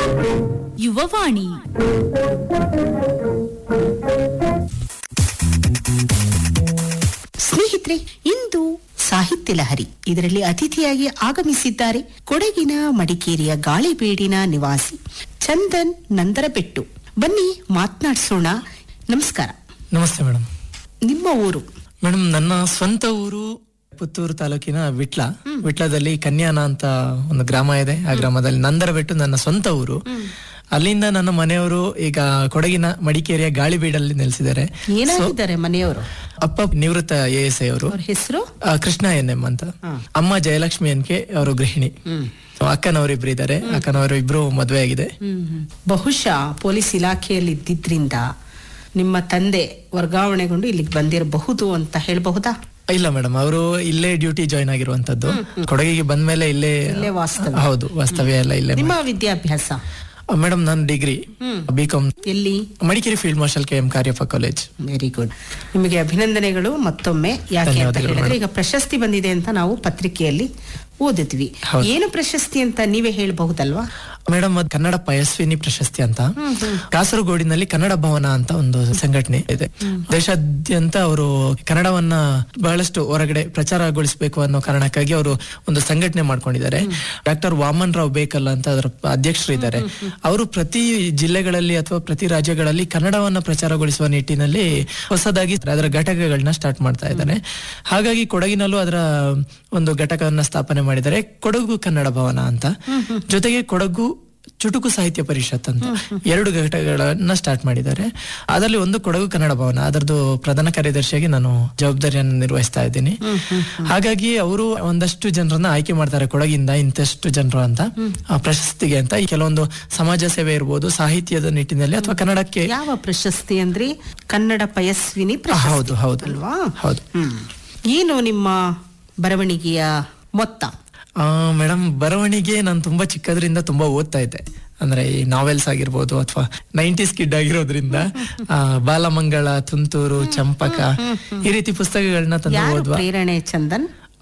ಯುವವಾಣಿ ಸ್ನೇಹಿತರೆ ಇಂದು ಸಾಹಿತ್ಯ ಲಹರಿ ಇದರಲ್ಲಿ ಅತಿಥಿಯಾಗಿ ಆಗಮಿಸಿದ್ದಾರೆ ಕೊಡಗಿನ ಮಡಿಕೇರಿಯ ಗಾಳಿಬೀಡಿನ ನಿವಾಸಿ ಚಂದನ್ ನಂದರಬೆಟ್ಟು ಬನ್ನಿ ಮಾತನಾಡಿಸೋಣ ನಮಸ್ಕಾರ ನಮಸ್ತೆ ಮೇಡಮ್ ನಿಮ್ಮ ಊರು ಮೇಡಮ್ ನನ್ನ ಸ್ವಂತ ಊರು ಪುತ್ತೂರು ತಾಲೂಕಿನ ವಿಟ್ಲ ವಿಟ್ಲದಲ್ಲಿ ಕನ್ಯಾನ ಅಂತ ಒಂದು ಗ್ರಾಮ ಇದೆ ಆ ಗ್ರಾಮದಲ್ಲಿ ನಂದರ ಬಿಟ್ಟು ನನ್ನ ಸ್ವಂತ ಊರು ಅಲ್ಲಿಂದ ನನ್ನ ಮನೆಯವರು ಈಗ ಕೊಡಗಿನ ಮಡಿಕೇರಿಯ ಗಾಳಿಬೀಡಲ್ಲಿ ನೆಲೆಸಿದ್ದಾರೆ ಏನಾಗಿದ್ದಾರೆ ಮನೆಯವರು ಅಪ್ಪ ನಿವೃತ್ತ ಎ ಎಸ್ ಐ ಅವರು ಅವ್ರ ಹೆಸರು ಆ, ಕೃಷ್ಣ ಎನ್ ಎಂ ಅಂತ ಅಮ್ಮ ಜಯಲಕ್ಷ್ಮಿ ಎನ್ಕೆ ಅವರು ಗೃಹಿಣಿ ಅಕ್ಕನವರಿಬ್ರು ಇದ್ದಾರೆ ಅಕ್ಕನವರು ಇಬ್ರು ಮದುವೆ ಆಗಿದೆ ಬಹುಶಃ ಪೊಲೀಸ್ ಇಲಾಖೆಯಲ್ಲಿ ಇದ್ದಿದ್ರಿಂದ ನಿಮ್ಮ ತಂದೆ ವರ್ಗಾವಣೆಗೊಂಡು ಇಲ್ಲಿಗೆ ಬಂದಿರಬಹುದು ಅಂತ ಹೇಳಬಹುದಾ ಇಲ್ಲ ಮೇಡಮ್ ಅವರು ಇಲ್ಲೇ ಡ್ಯೂಟಿ ಜಾಯ್ನ್ ಆಗಿರುವಂತದ್ದು ಕೊಡಗಿಗೆ ಬಂದ್ಮೇಲೆ ಇಲ್ಲೇ ಇಲ್ಲೇ ವಾಸ್ತವ್ಯ. ಹೌದು ವಾಸ್ತವ್ಯ ಎಲ್ಲ ಇಲ್ಲೇ ನಿಮ್ಮ ವಿದ್ಯಾಭ್ಯಾಸ ಮೇಡಮ್ ನಾನು ಡಿಗ್ರಿ ಬಿ ಕಾಮ್ ಎಲ್ಲಿ Madikeri field marshal K M Cariappa college very good ನಿಮಗೆ ಅಭಿನಂದನೆಗಳು ಮತ್ತೊಮ್ಮೆ ಯಾಕೆ ಅಂತ ಧನ್ಯವಾದಗಳು ಹೇಳಿದ್ರೆ ಈಗ ಪ್ರಶಸ್ತಿ ಬಂದಿದೆ ಅಂತ ನಾವು ಪತ್ರಿಕೆಯಲ್ಲಿ ಓದಿದ್ವಿ ಹೌದು. ಏನು ಪ್ರಶಸ್ತಿ ಅಂತ ನೀವೇ ಹೇಳಬಹುದಲ್ವಾ ಮೇಡಮ್ ಅದು ಕನ್ನಡ ಪಯಸ್ವಿನಿ ಪ್ರಶಸ್ತಿ ಅಂತ ಕಾಸರಗೋಡಿನಲ್ಲಿ ಕನ್ನಡ ಭವನ ಅಂತ ಒಂದು ಸಂಘಟನೆ ಇದೆ ದೇಶಾದ್ಯಂತ ಅವರು ಕನ್ನಡವನ್ನ ಬಹಳಷ್ಟು ಹೊರಗಡೆ ಪ್ರಚಾರಗೊಳಿಸಬೇಕು ಅನ್ನೋ ಕಾರಣಕ್ಕಾಗಿ ಅವರು ಒಂದು ಸಂಘಟನೆ ಮಾಡ್ಕೊಂಡಿದ್ದಾರೆ ಡಾಕ್ಟರ್ ವಾಮನ್ ರಾವ್ ಬೇಕಲ್ ಅಂತ ಅದರ ಅಧ್ಯಕ್ಷರು ಇದ್ದಾರೆ ಅವರು ಪ್ರತಿ ಜಿಲ್ಲೆಗಳಲ್ಲಿ ಅಥವಾ ಪ್ರತಿ ರಾಜ್ಯಗಳಲ್ಲಿ ಕನ್ನಡವನ್ನ ಪ್ರಚಾರಗೊಳಿಸುವ ನಿಟ್ಟಿನಲ್ಲಿ ಹೊಸದಾಗಿ ಅದರ ಘಟಕಗಳನ್ನ ಸ್ಟಾರ್ಟ್ ಮಾಡ್ತಾ ಇದ್ದಾರೆ ಹಾಗಾಗಿ ಕೊಡಗಿನಲ್ಲೂ ಅದರ ಒಂದು ಘಟಕವನ್ನ ಸ್ಥಾಪನೆ ಮಾಡಿದ್ದಾರೆ ಕೊಡಗು ಕನ್ನಡ ಭವನ ಅಂತ ಜೊತೆಗೆ ಕೊಡಗು ಚುಟುಕು ಸಾಹಿತ್ಯ ಪರಿಷತ್ ಅಂತ ಎರಡು ಘಟಕಗಳನ್ನ ಸ್ಟಾರ್ಟ್ ಮಾಡಿದ್ದಾರೆ ಅದರಲ್ಲಿ ಒಂದು ಕೊಡಗು ಕನ್ನಡ ಭವನ ಅದರದ್ದು ಪ್ರಧಾನ ಕಾರ್ಯದರ್ಶಿಯಾಗಿ ನಾನು ಜವಾಬ್ದಾರಿಯನ್ನು ನಿರ್ವಹಿಸ್ತಾ ಇದ್ದೀನಿ ಹಾಗಾಗಿ ಅವರು ಒಂದಷ್ಟು ಜನರನ್ನ ಆಯ್ಕೆ ಮಾಡ್ತಾರೆ ಕೊಡಗಿಂದ ಇಂತಷ್ಟು ಜನರು ಅಂತ ಆ ಪ್ರಶಸ್ತಿಗೆ ಅಂತ ಈ ಕೆಲವೊಂದು ಸಮಾಜ ಸೇವೆ ಇರ್ಬೋದು ಸಾಹಿತ್ಯದ ನಿಟ್ಟಿನಲ್ಲಿ ಅಥವಾ ಕನ್ನಡಕ್ಕೆ ಯಾವ ಪ್ರಶಸ್ತಿ ಅಂದ್ರೆ ಕನ್ನಡ ಪಯಸ್ವಿನಿ ಪ್ರಶಸ್ತಿ ಹೌದು ಹೌದು ಅಲ್ವಾ ಹೌದು ಹ್ಮ್ ಏನು ನಿಮ್ಮ ಬರವಣಿಗೆಯ ಮೊತ್ತ ಮೇಡಮ್ ಬರವಣಿಗೆ ನಾನು ತುಂಬಾ ಚಿಕ್ಕದ್ರಿಂದ ತುಂಬಾ ಓದ್ತಾ ಇದ್ದೆ ಅಂದ್ರೆ ಈ ನಾವೆಲ್ಸ್ ಆಗಿರ್ಬೋದು ಅಥವಾ ನೈಂಟೀಸ್ ಕಿಡ್ ಆಗಿರೋದ್ರಿಂದ ಆ, ಬಾಲಮಂಗಳ ತುಂತೂರು ಚಂಪಕ ಈ ರೀತಿ ಪುಸ್ತಕಗಳನ್ನ ತಂದು ಯಾರು ಓದ್ವಾ ಪ್ರೇರಣೆ ಚಂದನ್